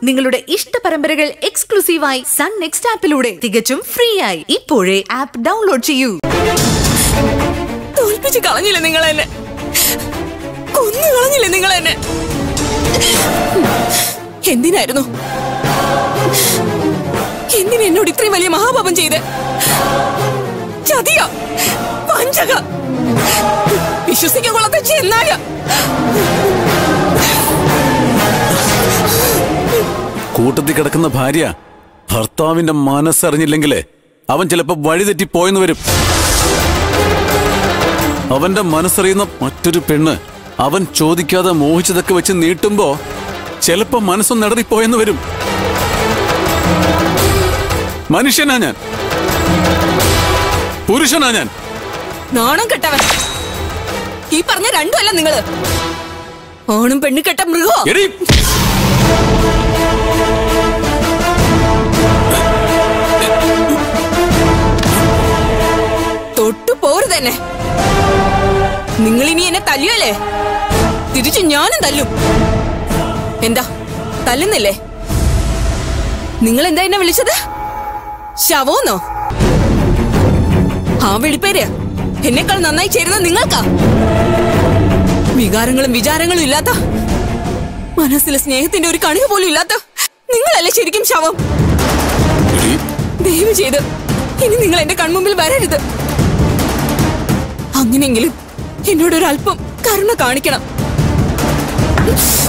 നിങ്ങളുടെ ഇഷ്ട പരമ്പരകൾ എക്സ്ക്ലൂസീവായി സൺ നെക്സ്റ്റ് ആപ്പിലൂടെ തികച്ചും ഫ്രീ ആയി ഇപ്പോഴേ ആപ്പ് ഡൗൺലോഡ് ചെയ്യൂ തോൽപ്പിച്ച് കളഞ്ഞില്ലേ നിങ്ങൾ എന്നെ കൊന്നു കളഞ്ഞില്ലേ നിങ്ങൾ എന്നെ എന്തിനായിരുന്നു എന്തിനാ എന്നോട് ഇത്രയും വലിയ മഹാപാപം ചെയ്ത് ചതിയ വഞ്ചക വിശ്വസിക്കാൻ കൊള്ളാത്ത ചെന്നായ കൂട്ടത്തിൽ കിടക്കുന്ന ഭാര്യ ഭർത്താവിന്റെ മനസ്സറിഞ്ഞില്ലെങ്കിലേ അവൻ ചിലപ്പോ വഴിതെറ്റി പോയെന്ന് വരും അവന്റെ മനസ്സറിയുന്ന മറ്റൊരു പെണ്ണ് അവൻ ചോദിക്കാതെ മോഹിച്ചതൊക്കെ വെച്ച് നീട്ടുമ്പോ ചിലപ്പോ മനസ്സൊന്ന് ഇടറിപ്പോയെന്ന് വരും മനുഷ്യനാ ഞാൻ പുരുഷനാ ഞാൻ നാണം കെട്ടവൻ ഈ പറഞ്ഞ രണ്ടുമല്ല നിങ്ങള് ആണും പെണ്ണു കെട്ട മൃഗോ എടീ തൊട്ടു പോരു തന്നെ നിങ്ങൾ ഇനി എന്നെ തല്ലുകയല്ലേ തിരിച്ചു ഞാനും തല്ലും എന്താ തല്ലുന്നില്ലേ നിങ്ങൾ എന്താ എന്നെ വിളിച്ചത് ശവോന്നോ ആ വിളിപ്പേര് എന്നെക്കാൾ നന്നായി ചേരുന്ന നിങ്ങൾക്കാ വികാരങ്ങളും വിചാരങ്ങളും ഇല്ലാത്ത മനസ്സിലെ സ്നേഹത്തിന്റെ ഒരു കണിക പോലും ഇല്ലാത്ത നിങ്ങളല്ലേ ശരിക്കും ശവം എടീ, ദയവ് ചെയ്ത് ഇനി നിങ്ങൾ എന്റെ കൺമുമ്പിൽ വരരുത് അങ്ങനെയെങ്കിലും എന്നോട് ഒരു അല്പം കരുണ കാണിക്കണം